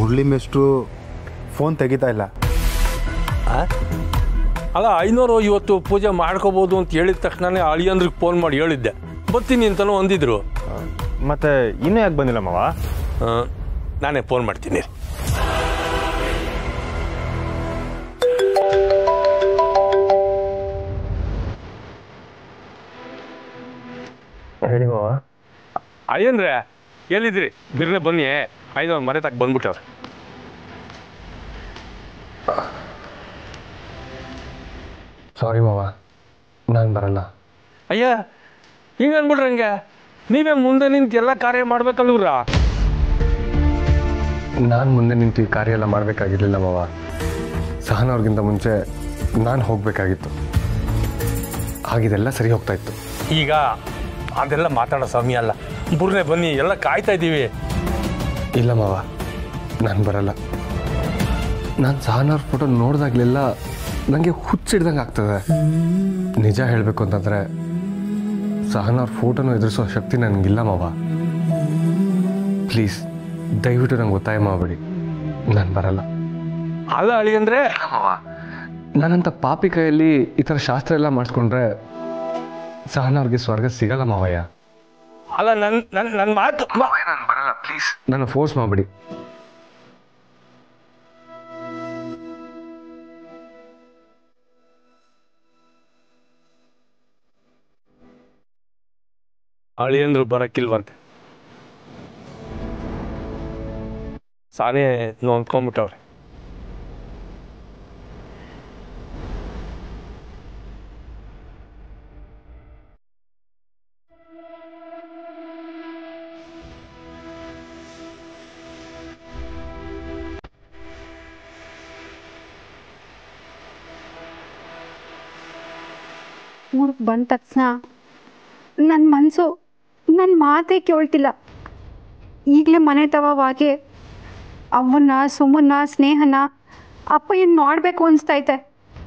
ಮುರಳಿ ಮೇಷ್ಟ್ರು ಫೋನ್ ತೆಗಿತಾ ಇಲ್ಲ ಆ? ಅಲ್ಲ ಐನೂರು ಇವತ್ತು ಪೂಜೆ ಮಾಡ್ಕೋಬೋದು ಅಂತ ಹೇಳಿದ ತಕ್ಷಣನೇ ಅಳಿಯಂದ್ರಿಗೆ ಫೋನ್ ಮಾಡಿ ಹೇಳಿದ್ದೆ ಬರ್ತೀನಿ ಅಂತಲೂ ಅಂದಿದ್ರು ಮತ್ತೆ ಇನ್ನೂ ಯಾಕೆ ಬಂದಿಲ್ಲ ಮಾವ ಆ, ನಾನೇ ಫೋನ್ ಮಾಡ್ತೀನಿ ಹೇಳಿ ಮಾವ ಅಯ್ಯಂದ್ರೆ ಎಲ್ಲಿದ್ರಿ ಬಿರ್ನೆ ಬನ್ನಿ ಐನೂರು ಮನೆ ತಕ್ಕ ಬಂದ್ಬಿಟ್ಟವ್ರೆ ಸಾರಿ ಮಾವ ನಾನು ಬರಲ್ಲ ಅಯ್ಯ ಹಿಂಗೆ ಅಂದ್ಬಿಟ್ರೆ ಹಂಗೆ ನೀವೇ ಮುಂದೆ ನಿಂತು ಎಲ್ಲ ಕಾರ್ಯ ಮಾಡ್ಬೇಕಲ್ವ್ರ ನಾನು ಮುಂದೆ ನಿಂತು ಈ ಕಾರ್ಯ ಎಲ್ಲ ಮಾಡಬೇಕಾಗಿರ್ಲಿಲ್ಲ ಮಾವ ಸಹನ ಅವ್ರಿಗಿಂತ ಮುಂಚೆ ನಾನು ಹೋಗಬೇಕಾಗಿತ್ತು ಹಾಗಿದೆಲ್ಲ ಸರಿ ಹೋಗ್ತಾ ಇತ್ತು ಈಗ ಅದೆಲ್ಲ ಮಾತಾಡೋ ಸಮಯ ಅಲ್ಲ ಬುರ್ನೆ ಬನ್ನಿ ಎಲ್ಲ ಕಾಯ್ತಾ ಇದ್ದೀವಿ ಇಲ್ಲ ಮಾವ ನಾನು ಬರಲ್ಲ ನಾನು ಸಹನವ್ರ ಫೋಟೋ ನೋಡಿದಾಗಲೆಲ್ಲ ನನಗೆ ಹುಚ್ಚಿಡ್ದಂಗೆ ಆಗ್ತದೆ ನಿಜ ಹೇಳಬೇಕು ಅಂತಂದರೆ ಸಹನವ್ರ ಫೋಟೋನ ಎದುರಿಸೋ ಶಕ್ತಿ ನನಗಿಲ್ಲ ಮಾವ ಪ್ಲೀಸ್ ದಯವಿಟ್ಟು ನಂಗೆ ಒತ್ತಾಯ ಮಾಡಬೇಡಿ ನಾನು ಬರಲ್ಲ ಅಲ್ಲ ಅಳಿ ಅಂದ್ರೆ ನಾನಂತ ಪಾಪಿ ಕೈಯಲ್ಲಿ ಈ ಥರ ಶಾಸ್ತ್ರ ಎಲ್ಲ ಮಾಡಿಸ್ಕೊಂಡ್ರೆ ಸಹನ ಅವ್ರಿಗೆ ಸ್ವರ್ಗ ಸಿಗಲ್ಲ ಮಾವಯ್ಯ ಅಲ್ಲ ನನ್ನ ನನ್ನ ನನ್ನ ಮಾತು ಮ- ನಾನು ಬರಲ್ಲ ಪ್ಲೀಸ್ ನನ್ನ ಫೋರ್ಸ್ ಮಾಡಬೇಡಿ ಅಳಿಯಂದ್ರು ಬರಕ್ಕಿಲ್ವಂತೆ ಸಾನೇ ನೊಂದ್ಕೊಂಡ್ಬಿಟ್ಟವ್ರೆ ಊರಿಗೆ ಬಂದ ತಕ್ಷಣ ನನ್ನ ಮನಸ್ಸು ನನ್ನ ಮಾತೇ ಕೇಳ್ತಿಲ್ಲ ಈಗಲೇ ಮನೆ ತವವಾಗಿ ಅವನ್ನ ಸುಮನ್ನ ಸ್ನೇಹನ ಅಪ್ಪಯ್ಯನ ನೋಡಬೇಕು ಅನಿಸ್ತೈತೆ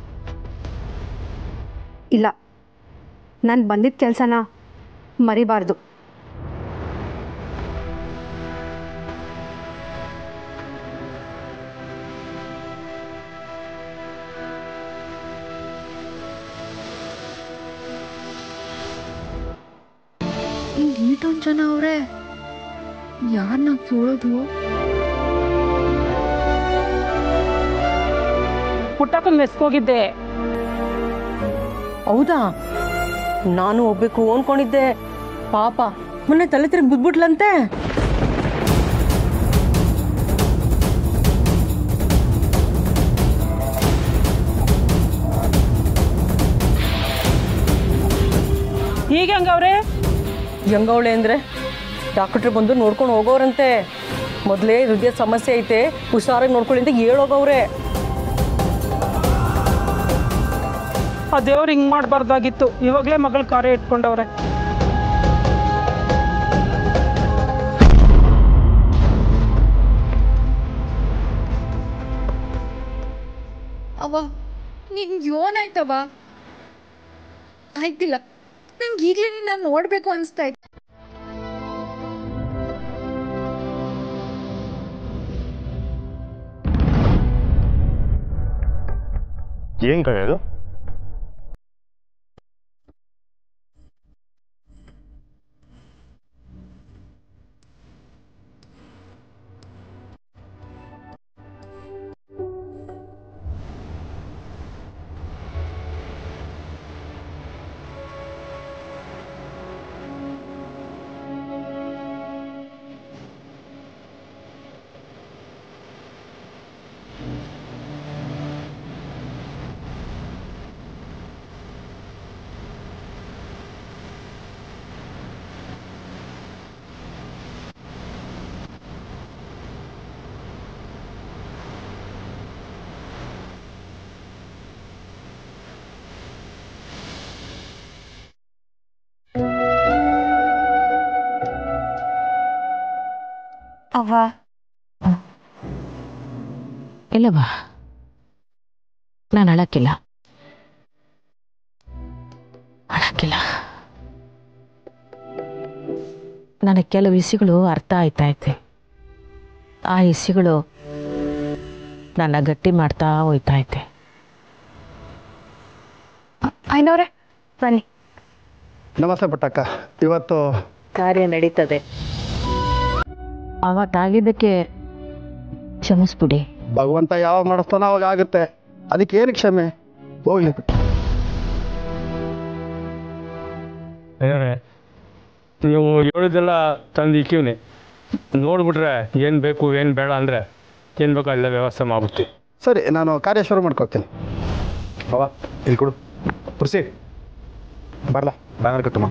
ಇಲ್ಲ ನಾನು ಬಂದಿದ್ದ ಕೆಲಸನ ಮರಿಬಾರ್ದು ಇಷ್ಟೊಂದು ಜನ ಅವರೇ ಯಾರನ್ನ ಕೇಳೋದು ಪುಟ್ಟಕ್ಕನ ಮೆಸ್ಕೋಗಿದ್ದೆ ಹೌದಾ ನಾನು ಹೋಗ್ಬೇಕು ಅನ್ಕೊಂಡಿದ್ದೆ ಪಾಪ ಮೊನ್ನೆ ತಲೆ ತಿರುಗಿ ಬಿದ್ಬಿಟ್ಲಂತೆ ಈಗ ಹೆಂಗವ್ರೆ ಹೆಂಗವಳೆ ಅಂದ್ರೆ ಡಾಕ್ಟ್ರ್ ಬಂದು ನೋಡ್ಕೊಂಡು ಹೋಗೋರಂತೆ ಮೊದಲೇ ಹೃದಯ ಸಮಸ್ಯೆ ಐತೆ ಹುಷಾರಾಗಿ ನೋಡ್ಕೊಳ್ಳಿ ಅಂತ ಹೇಳೋಗವ್ರೆ ಆ ದೇವ್ರು ಹಿಂಗ್ ಮಾಡಬಾರ್ದಾಗಿತ್ತು ಇವಾಗಲೇ ಮಗಳ ಕಾರ್ಯ ಇಟ್ಕೊಂಡವ್ರೆ ಅವ ನಿನ್ಗೆ ಏನಾಯ್ತವ ಆಯ್ತಿಲ್ಲ ನಂಗೆ ಈಗಲೇ ನಾನು ನೋಡಬೇಕು ಅನಿಸ್ತಾ ಇತ್ತು ಏನು ಕಳೆಯೋದು ಅವ್ವ ಇಲ್ಲವಾ ನಾನು ಅಳಕ್ಕಿಲ್ಲ ಅಳಕ್ಕಿಲ್ಲ ನನಗೆ ಕೆಲವು ಇಸಿಗಳು ಅರ್ಥ ಆಯ್ತಾ ಐತೆ ಆ ಇಸಿಗಳು ನನ್ನ ಗಟ್ಟಿ ಮಾಡ್ತಾ ಹೋಯ್ತಾ ಇದ್ದೆ ಐನವ್ರೆ ಬನ್ನಿ ನಮಸ್ತೆ ಪುಟ್ಟಕ್ಕ ಇವತ್ತು ಕಾರ್ಯ ನಡೀತದೆ ಅವತ್ತಾಗಿದ್ದಕ್ಕೆ ಕ್ಷಮಿಸ್ಬಿಡಿ ಭಗವಂತ ಯಾವಾಗ ಮಾಡಿಸ್ತಾನೋ ಅವಾಗ ಆಗುತ್ತೆ ಅದಕ್ಕೆ ಏನು ಕ್ಷಮೆ ಹೋಗ್ಲಿ ಏನಾರೆ ನೀವು ಹೇಳಿದೆಲ್ಲ ತಂದು ಇಕ್ಕಿವ್ನಿ ನೋಡ್ಬಿಟ್ರೆ ಏನು ಬೇಕು ಏನು ಬೇಡ ಅಂದರೆ ಏನು ಬೇಕೋ ಎಲ್ಲ ವ್ಯವಸ್ಥೆ ಮಾಡ್ಬಿಡ್ತೀವಿ ಸರಿ ನಾನು ಕಾರ್ಯ ಶುರು ಮಾಡ್ಕೊಳ್ತೀನಿ ಅವ ಇಲ್ಲಿ ಕೊಡು ತುರ್ಸಿ ಬರಲ್ಲ ಬ್ಯಾನರ್ ಕಟ್ಟಮ್ಮ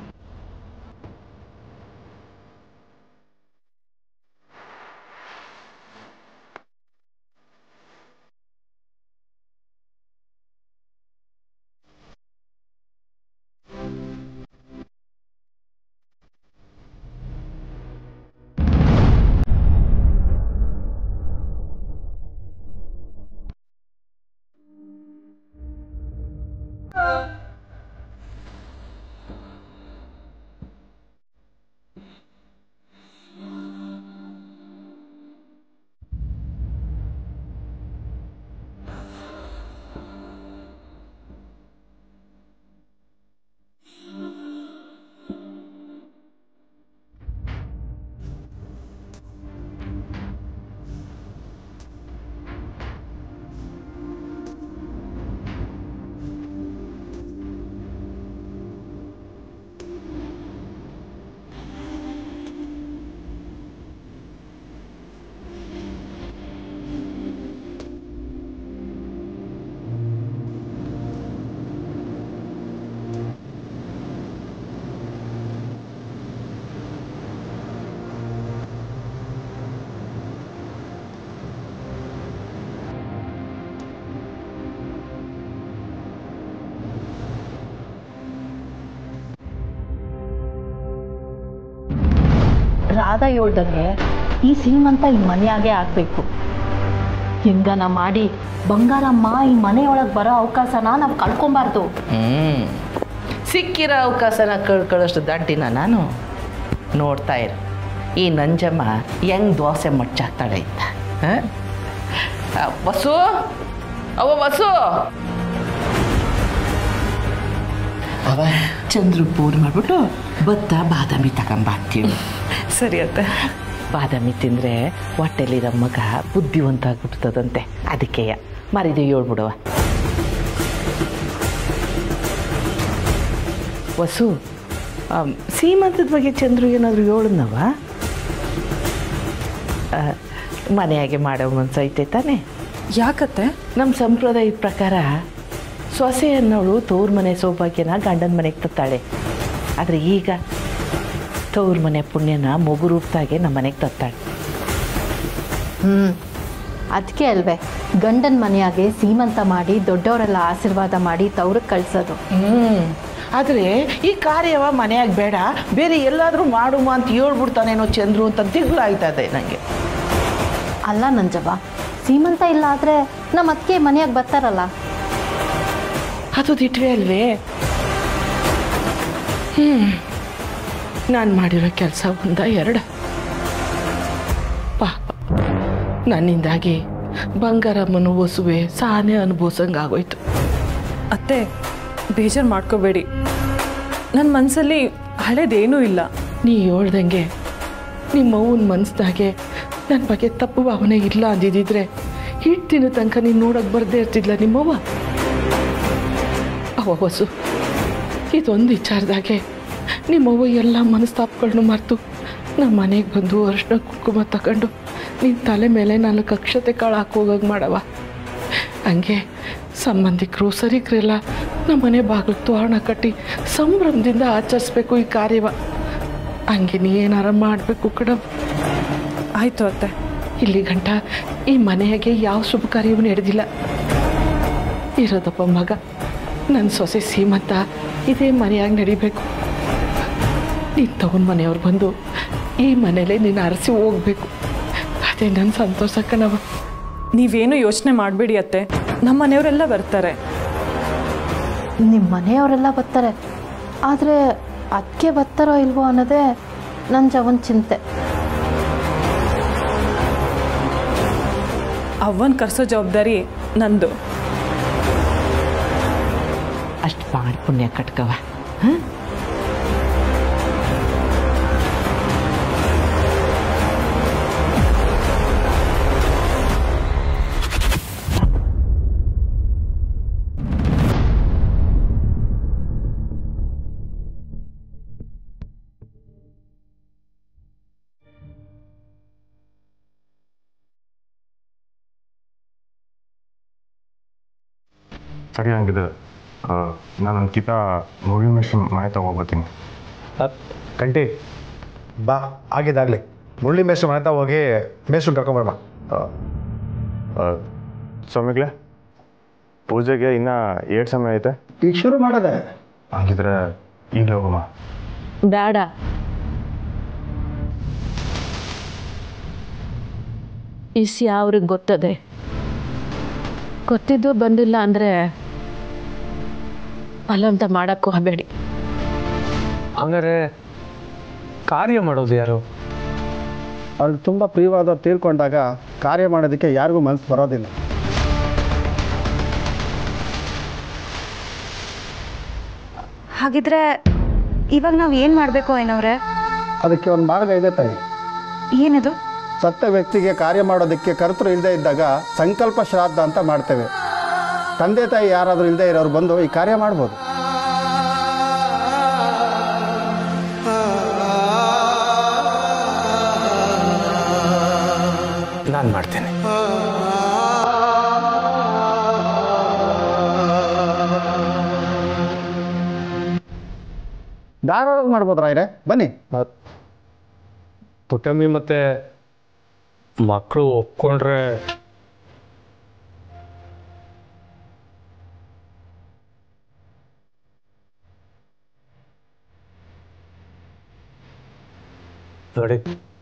ರಾಧಾ ಹೇಳ್ದಂಗೆ ಈ ಶ್ರೀಮಂತ ಈ ಮನೆಯಾಗೆ ಆಗಬೇಕು ಹೆಂಗನ ಮಾಡಿ ಬಂಗಾರಮ್ಮ ಈ ಮನೆಯೊಳಗೆ ಬರೋ ಅವಕಾಶನ ನಾವು ಕಳ್ಕೊಬಾರ್ದು ಹ್ಞೂ ಸಿಕ್ಕಿರೋ ಅವಕಾಶನ ಕಳ್ಕೊಳ್ಳೋಷ್ಟು ದಡ್ಡಿನ ನಾನು ನೋಡ್ತಾ ಇರು ಈ ನಂಜಮ್ಮ ಹೆಂಗ್ ದೋಸೆ ಮಚ್ಚಾಕ್ತಾಳೆ ಅಂತ ಹಾಂ ವಸು ಅವ ವಸು ಅವ ಚಂದ್ರು ಫೋನ್ ಮಾಡಿಬಿಟ್ಟು ಭತ್ತ ಬಾದಾಮಿ ತಗೊಂಬಾಕ್ತೀವಿ ಸರಿ ಅತ್ತೆ ಬಾದಾಮಿ ತಿಂದರೆ ಹೊಟ್ಟೆಲಿರೋ ಮಗ ಬುದ್ಧಿವಂತ ಆಗ್ಬಿಡ್ತದಂತೆ ಅದಕ್ಕೆ ಮರಿದು ಹೇಳ್ಬಿಡುವ ವಸು ಆಮ್, ಸೀಮಂತದ ಬಗ್ಗೆ ಚಂದ್ರು ಏನಾದರೂ ಹೇಳದ್ನವ ಆ, ಮನೆಯಾಗೆ ಮಾಡೋ ಮನ್ಸು ಐತೆ ತಾನೆ ಯಾಕತ್ತೆ ನಮ್ಮ ಸಂಪ್ರದಾಯದ ಪ್ರಕಾರ ಸೊಸೆ ಅನ್ನೋಳು ತವ್ರ ಮನೆ ಸೌಭಾಗ್ಯನ ಗಂಡನ ಮನೆಗೆ ತತ್ತಾಳೆ ಆದರೆ ಈಗ ತವ್ರ ಮನೆ ಪುಣ್ಯನ ಮಗು ರೂಪದಾಗೆ ನಮ್ಮ ಮನೆಗೆ ತತ್ತಾಳೆ ಹ್ಞೂ ಅದಕ್ಕೆ ಅಲ್ವೇ ಗಂಡನ ಮನೆಯಾಗೆ ಸೀಮಂತ ಮಾಡಿ ದೊಡ್ಡವರೆಲ್ಲ ಆಶೀರ್ವಾದ ಮಾಡಿ ತವ್ರಿಗೆ ಕಳ್ಸೋದು ಹ್ಞೂ ಆದರೆ ಈ ಕಾರ್ಯವ ಮನೆಯಾಗ ಬೇಡ ಬೇರೆ ಎಲ್ಲಾದರೂ ಮಾಡುಮ ಅಂತ ಹೇಳ್ಬಿಡ್ತಾನೇನೋ ಚಂದ್ರು ಅಂತ ದಿಗ್ಲಾಯ್ತದೆ ನನಗೆ ಅಲ್ಲ ನಂಜವ್ವ ಸೀಮಂತ ಇಲ್ಲ ಆದರೆ ನಮ್ಮ ಅತ್ತಿಗೆ ಮನೆಯಾಗ ಬರ್ತಾರಲ್ಲ ಅದು ದಿಟ್ವೆ ಅಲ್ವೇ ಹ್ಞೂ ನಾನು ಮಾಡಿರೋ ಕೆಲಸ ಒಂದ ಎರಡು ಪಾಪ ನನ್ನಿಂದಾಗಿ ಬಂಗಾರಮ್ಮನ ಹೊಸುವೆ ಸಾನೆ ಅನುಭವಿಸಂಗಾಗೋಯ್ತು ಅತ್ತೆ ಬೇಜಾರು ಮಾಡ್ಕೋಬೇಡಿ ನನ್ನ ಮನಸ್ಸಲ್ಲಿ ಹಳೇದೇನೂ ಇಲ್ಲ ನೀ ಹೇಳ್ದಂಗೆ ನಿಮ್ಮ ಅವ್ವನ ಮನಸ್ಸಿನಾಗೆ ನನ್ನ ಬಗ್ಗೆ ತಪ್ಪು ಭಾವನೆ ಇಲ್ಲ ಅಂದಿದ್ದಿದ್ರೆ ಹಿಟ್ಟಿನ ತನಕ ನೀನು ನೋಡೋಕೆ ಬರ್ದೇ ಇರ್ತಿದ್ಲ ನಿಮ್ಮವ್ವ ಅವ ಹೊಸು ಇದೊಂದು ವಿಚಾರದಾಗೆ ನಿಮ್ಮವ್ವ ಎಲ್ಲ ಮನಸ್ತಾಪಗಳನ್ನ ಮರೆತು ನಮ್ಮ ಮನೆಗೆ ಬಂದು ಅರ್ಶಿನ ಕುಂಕುಮ ತಗೊಂಡು ನಿನ್ನ ತಲೆ ಮೇಲೆ ನಾಲ್ಕು ಅಕ್ಷತೆ ಕಾಳು ಹಾಕೋಗಂಗೆ ಮಾಡವ ಹಂಗೆ ಸಂಬಂಧಿಕರು ಸರಿಕರೆಲ್ಲ ನಮ್ಮ ಮನೆ ಬಾಗಿಲು ತೋರಣ ಕಟ್ಟಿ ಸಂಭ್ರಮದಿಂದ ಆಚರಿಸ್ಬೇಕು ಈ ಕಾರ್ಯವ ಹಂಗೆ ನೀ ಏನಾರ ಮಾಡಬೇಕು ಕಣ ಆಯಿತು ಅತ್ತೆ ಇಲ್ಲಿ ಗಂಟ ಈ ಮನೆಯಾಗೆ ಯಾವ ಶುಭ ಕಾರ್ಯವೂ ನಡೆದಿಲ್ಲ ಇರೋದಪ್ಪ ಮಗ ನನ್ನ ಸೊಸೆ ಸೀಮಂತ ಇದೇ ಮನೆಯಾಗಿ ನಡಿಬೇಕು ನೀನು ತಗೊಂಡು ಮನೆಯವ್ರು ಬಂದು ಈ ಮನೇಲೆ ನೀನು ಅರಸಿ ಹೋಗ್ಬೇಕು ಅದೇ ನನ್ನ ಸಂತೋಷ ಕಣವ ನೀವೇನು ಯೋಚನೆ ಮಾಡಬೇಡಿ ಅತ್ತೆ ನಮ್ಮ ಮನೆಯವರೆಲ್ಲ ಬರ್ತಾರೆ ನಿಮ್ಮ ಮನೆಯವರೆಲ್ಲ ಬರ್ತಾರೆ ಆದರೆ ಅದಕ್ಕೆ ಬರ್ತಾರೋ ಇಲ್ವೋ ಅನ್ನೋದೇ ನನ್ನ ಜವನ್ ಚಿಂತೆ ಅವ್ವನ ಕರೆಸೋ ಜವಾಬ್ದಾರಿ ನಂದು ಅಷ್ಟು ಮಾಡಿ ಪುಣ್ಯ ಕಟ್ಕವ ಹಾಂ ಸರಿ ಹಂಗಿದೆ ನಾನು ಅಂಕಿತ ಮೂವಿ ಮಿಷನ್ ಮನೆ ತಗೋಬತ್ತೀನಿ ಕಂಟಿ ಬಾ ಆಗಿದ್ದಾಗಲಿ ಮುರಳಿ ಮೇಷ್ಟ್ರು ಮನೆ ಹತ್ರ ಹೋಗಿ ಮೇಷ್ಟ್ರನ್ನ ಕರ್ಕೊಂಬರ್ಮ ಸ್ವಾಮಿಗಳೇ ಪೂಜೆಗೆ ಇನ್ನ ಏಟ್ ಸಮಯ ಐತೆ ಈಗ ಶುರು ಮಾಡೋದೆ ಹಂಗಿದ್ರೆ ಈಗಲೇ ಹೋಗಮ್ಮ ಬೇಡ ಇಸಿ ಅವ್ರಿಗೆ ಗೊತ್ತದೆ ಗೊತ್ತಿದ್ದು ಬಂದಿಲ್ಲ ಅಂದರೆ ಬಲವಂತ ಮಾಡೋಕ್ಕೂ ಹೋಗಬೇಡಿ ಹಂಗಾರೆ ಕಾರ್ಯ ಮಾಡೋದು ಯಾರು ಅಲ್ಲಿ ತುಂಬ ಪ್ರಿಯವಾದವ್ರು ತೀರ್ಕೊಂಡಾಗ ಕಾರ್ಯ ಮಾಡೋದಕ್ಕೆ ಯಾರಿಗೂ ಮನಸ್ಸು ಬರೋದಿಲ್ಲ ಹಾಗಿದ್ರೆ ಇವಾಗ ನಾವು ಏನು ಮಾಡಬೇಕು ಏನವ್ರೆ ಅದಕ್ಕೆ ಒಂದು ಮಾರ್ಗ ಇದೆ ತಾಯಿ ಏನಿದು ಸತ್ತ ವ್ಯಕ್ತಿಗೆ ಕಾರ್ಯ ಮಾಡೋದಕ್ಕೆ ಕರ್ತರು ಇಲ್ಲದೆ ಇದ್ದಾಗ ಸಂಕಲ್ಪ ಶ್ರಾದ್ದ ಅಂತ ಮಾಡ್ತೇವೆ ತಂದೆ ತಾಯಿ ಯಾರಾದರೂ ಇಲ್ಲದೆ ಇರೋರು ಬಂದು ಈ ಕಾರ್ಯ ಮಾಡ್ಬೋದು ನಾನು ಮಾಡ್ತೇನೆ ಧಾರಾಳ ಮಾಡ್ಬೋದು ರಾಯ್ರೆ ಬನ್ನಿ ಪುಟ್ಟಮ್ಮಿ ಮತ್ತೆ ಮಕ್ಕಳು ಒಪ್ಕೊಂಡ್ರೆ ನೋಡಿ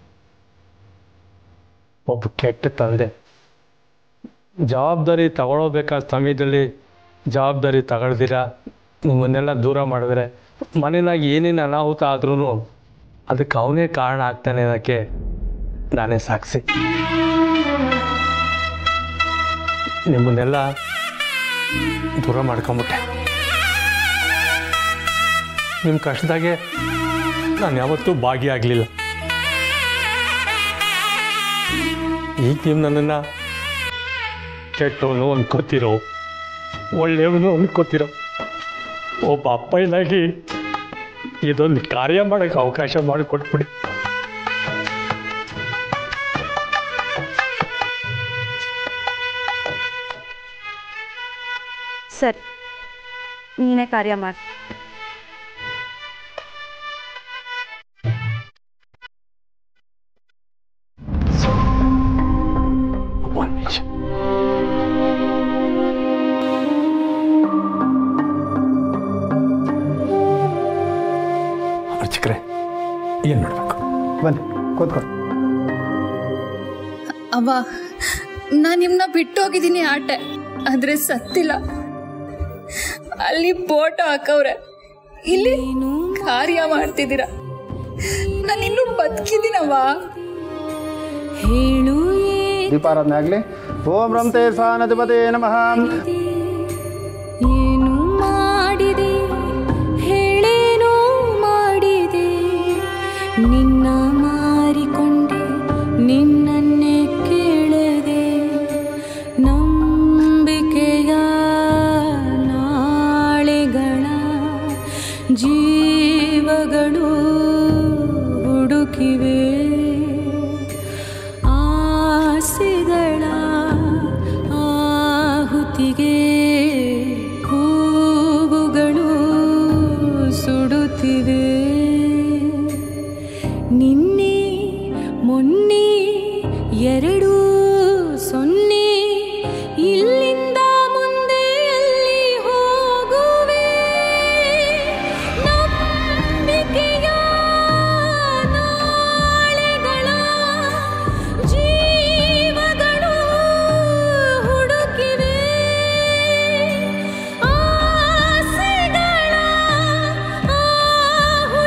ಒಬ್ಬ ಕೆಟ್ಟ ತಂದೆ ಜವಾಬ್ದಾರಿ ತಗೊಳ್ಬೇಕಾದ ಸಮಯದಲ್ಲಿ ಜವಾಬ್ದಾರಿ ತಗೊಳ್ದಿರ ನಿಮ್ಮನ್ನೆಲ್ಲ ದೂರ ಮಾಡಿದ್ರೆ ಮನೆಯಾಗ ಏನೇನು ಅನಾಹುತ ಆದ್ರೂ ಅದಕ್ಕೆ ಅವನೇ ಕಾರಣ ಆಗ್ತಾನೆ ಅನ್ನೋಕ್ಕೆ ನಾನೇ ಸಾಕ್ಷಿ ನಿಮ್ಮನ್ನೆಲ್ಲ ದೂರ ಮಾಡ್ಕೊಂಬಿಟ್ಟೆ ನಿಮ್ಮ ಕಷ್ಟದಾಗೆ ನಾನು ಯಾವತ್ತೂ ಭಾಗಿಯಾಗಲಿಲ್ಲ ಈಗ ನೀವು ನನ್ನನ್ನು ಕೆಟ್ಟವನು ಅನ್ಕೋತಿರೋ ಒಳ್ಳೆಯವನು ಅನ್ಕೋತಿರೋ ಒಬ್ಬ ಅಪ್ಪಯ್ಯನಾಗಿ ಇದೊಂದು ಕಾರ್ಯ ಮಾಡೋಕ್ಕೆ ಅವಕಾಶ ಮಾಡಿಕೊಟ್ಬಿಡಿ ಸರಿ ನೀನೇ ಕಾರ್ಯ ಮಾಡಿ ಒಂದು ನಿಮಿಷ ಅರ್ಚಕ್ರೆ ಏನು ಮಾಡಬೇಕು ಬನ್ನಿ ಕೂತ್ಕೊಳ್ಳಿ ಅವ್ವ ನಾನು ನಿಮ್ಮನ್ನ ಬಿಟ್ಟು ಹೋಗಿದ್ದೀನಿ ಆಟೆ ಆದ್ರೆ ಸತ್ತಿಲ್ಲ ಅಲ್ಲಿ ಫೋಟೋ ಹಾಕವ್ರೆ ಇಲ್ಲಿ ಕಾರ್ಯ ಮಾಡ್ತಿದ್ದೀರ ನಾನು ಇನ್ನೂ ಬದುಕಿದ್ದೀನವ್ವ ಹೇಳು ದೀಪಾರಾಧನೆ ಆಗಲಿ ಓಂ ರಂತೆ ಸಾನಧಿಪದೇ ನಮಃ ಏನು ಮಾಡಿದೆ ಹೇಳೇನೋ ಮಾಡಿದೆ ನಿನ್ನ ಮಾರಿಕೊಂಡೆ ನಿನ್ನನ್ನೇ ಕೇಳದೆ ನಂಬಿಕೆಯ ನಾಳೆಗಳ ಜೀವಗಳು ಹುಡುಕಿವೆ ಆಸೆಗಳ ಆಹುತಿಗೆ ಹೂವುಗಳು ಸುಡುತ್ತಿವೆ ನಿನ್ನೆ ಮೊನ್ನೆ ಎರಡು ಸೊನ್ನೆ ಇಲ್ಲಿಂದ ಮುಂದೆ ಎಲ್ಲಿ ಹೋಗುವೆ ನಂಬಿಕೆಯ ನಾಳೆಗಳ ಜೀವಗಳು ಹುಡುಕಿವೆ ಆಸೆಗಳ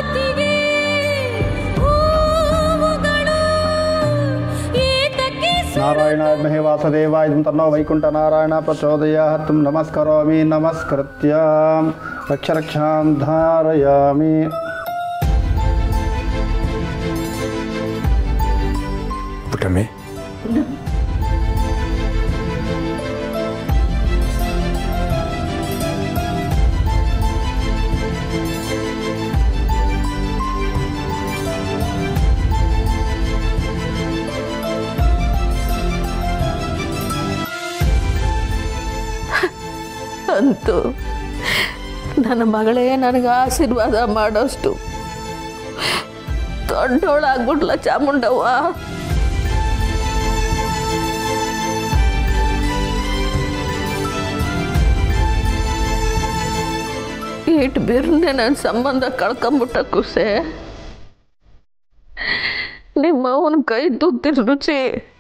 ಆಹುತಿಗೆ ಹೂವುಗಳು ಏತಕ್ಕೆ ನಾರಾಯಣಾದ್ಮಹೇ ವಾಸದೇವಾಯ ತನ್ನೋ ವೈಕುಂಠ ನಾರಾಯಣ ಪ್ರಚೋದಯಾತ್ ನಮಸ್ಕರೋಮಿ ನಮಸ್ಕೃತ್ಯ ರಕ್ಷ ರಕ್ಷಾಂ ಧಾರಯಾಮಿ ಪುಟ್ಟಮ್ಮಿ ಅಂತೂ ನನ್ನ ಮಗಳೇ ನನಗೆ ಆಶೀರ್ವಾದ ಮಾಡೋಷ್ಟು ದೊಡ್ಡವಳಾಗ್ಬಿಟ್ಲ ಚಾಮುಂಡವ್ವ ಇಟ್ ಬಿರ್ನೆ ನನ್ನ ಸಂಬಂಧ ಕಳ್ಕೊಂಬಿಟ್ಟ ಕುಸೆ ನಿಮ್ಮ ಅವನ ಕೈ ತುತ್ತಿನ ರುಚಿ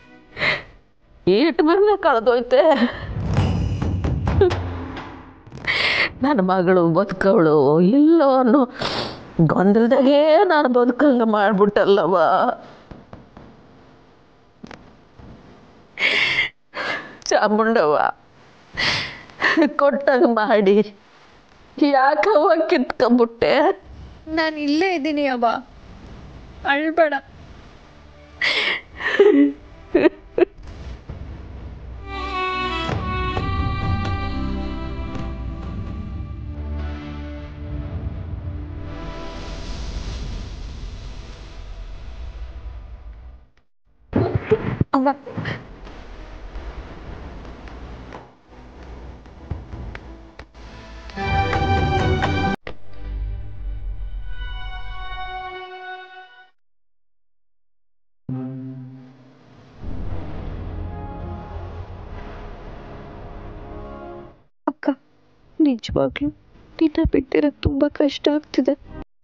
ಈಟ್ ಬಿರ್ನೆ ಕಳೆದೋಯ್ತೆ ನನ್ನ ಮಗಳು ಬದುಕವಳು ಇಲ್ಲೋ ಅನ್ನೋ ಗೊಂದಲದಾಗೆ ನಾನು ಬದುಕಂಗ ಮಾಡ್ಬಿಟ್ಟಲ್ಲವ ಚಾಮುಂಡವ್ವ ಕೊಟ್ಟಂಗ ಮಾಡಿ ಯಾಕವ್ವ ಕಿತ್ಕೊಂಬಿಟ್ಟೆ ನಾನು ಇಲ್ಲೇ ಇದ್ದೀನಿ ಅಬ್ಬ ಅಳ್ಬೇಡ ಅವ್ವ ಅಕ್ಕ ನಿಜವಾಗ್ಲೂ ನಿನ್ನ ಬಿಟ್ಟಿರೋದು ತುಂಬ ಕಷ್ಟ ಆಗ್ತಿದೆ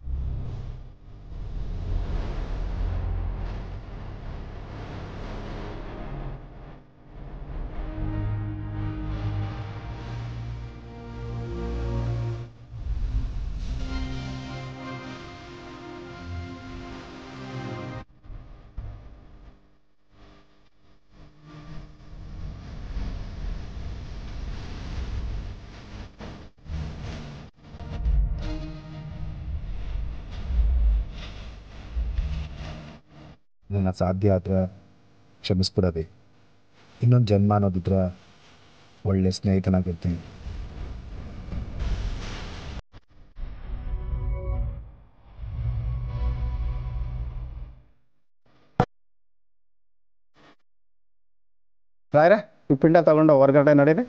ನನ್ನ ಸಾಧ್ಯ ಆದರೆ ಕ್ಷಮಿಸ್ಬಿಡೋದೆ ಇನ್ನೊಂದು ಜನ್ಮ ಅನ್ನೋದಿದ್ರೆ ಒಳ್ಳೆ ಸ್ನೇಹಿತನಾಗಿರ್ತೀನಿ ರಾಯ್ರೆ ಈ ಪಿಂಡ ತಗೊಂಡು ಹೊರಗಡೆ ನಡೀರಿ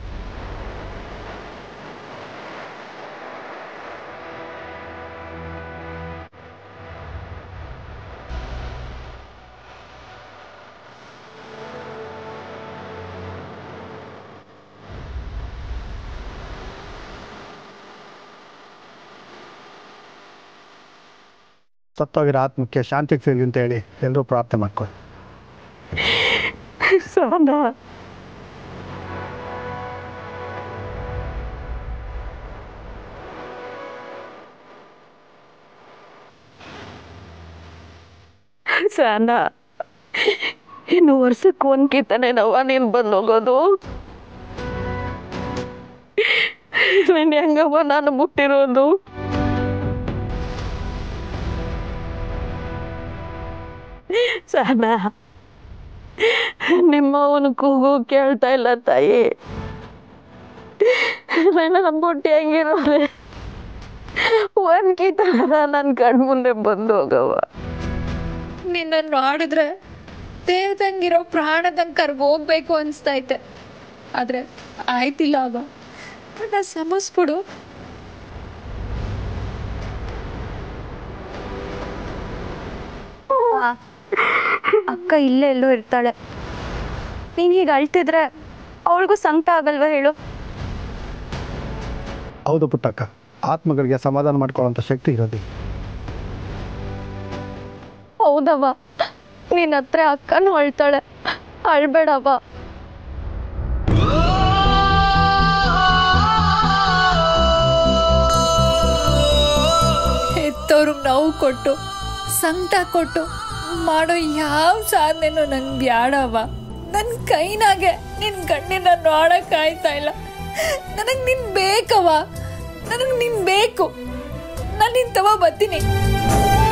ಸತ್ತೋಗಿರೋ ಆತ್ಮಕ್ಕೆ ಶಾಂತಿ ಸಿಗಲಿ ಅಂತ ಹೇಳಿ ಎಲ್ಲರೂ ಪ್ರಾರ್ಥನೆ ಮಾಡ್ಕೊಳ್ಳಿ ಸಹನ ಸಹನ ಇನ್ನು ವರ್ಷಕ್ಕೆ ಒಂದು ಕಿತ್ತನೆ ನವ ನೀನು ಬಂದು ಹೋಗೋದು ನೀನು ಹೆಂಗವ್ವ ನಾನು ಮುಟ್ಟಿರೋದು ಸಹನ ನಿಮ್ಮ ಅವನು ಕೂಗು ಕೇಳ್ತಾ ಇಲ್ಲ ತಾಯಿ ನನ್ನ ಬೊಟ್ಟಿ ಹೆಂಗಿರೋದೆ ಒಂದ್ ಕಿತ್ತಾರ ನನ್ನ ಕಣ್ ಮುಂದೆ ಬಂದು ಹೋಗವ ನಿನ್ನ ನೋಡಿದ್ರೆ ದೇವ್ದಂಗಿರೋ ಪ್ರಾಣದಂಗೆ ಕರ್ಗ್ ಹೋಗ್ಬೇಕು ಅನ್ಸ್ತೈತೆ ಆದ್ರೆ ಆಯ್ತಿಲ್ಲ ಅವ ನನ್ನ ಸಮಸ್ಬಿಡು ಆ, ಅಕ್ಕ ಇಲ್ಲೇ ಎಲ್ಲೋ ಇರ್ತಾಳೆ ನೀನು ಹೀಗೆ ಅಳ್ತಿದ್ರೆ ಅವಳಿಗೂ ಸಂಕಟ ಆಗಲ್ವಾ ಹೇಳು ಹೌದು ಪುಟ್ಟಕ್ಕ ಆತ್ಮಗಳಿಗೆ ಸಮಾಧಾನ ಮಾಡ್ಕೊಳ್ಳೋಂಥ ಶಕ್ತಿ ಇರೋದು ಹೌದವ್ವ ನಿನ್ನ ಹತ್ರ ಅಕ್ಕನೂ ಅಳ್ತಾಳೆ ಅಳ್ಬೇಡವ್ವ ಹೆತ್ತವ್ರಿಗೆ ನೋವು ಕೊಟ್ಟು ಸಂಕಟ ಕೊಟ್ಟು ಮಾಡೋ ಯಾವ ಸಾಧನೆನೂ ನಂಗೆ ಬ್ಯಾಡವ ನನ್ನ ಕೈನಾಗೆ ನಿನ್ ಕಣ್ಣಿನ ನೋಡಕ್ ಆಯ್ತಾ ಇಲ್ಲ ನನಗ್ ನಿನ್ ಬೇಕವ ನನಗ್ ನಿನ್ ಬೇಕು ನಾನು ನಿನ್ ತವ ಬರ್ತೀನಿ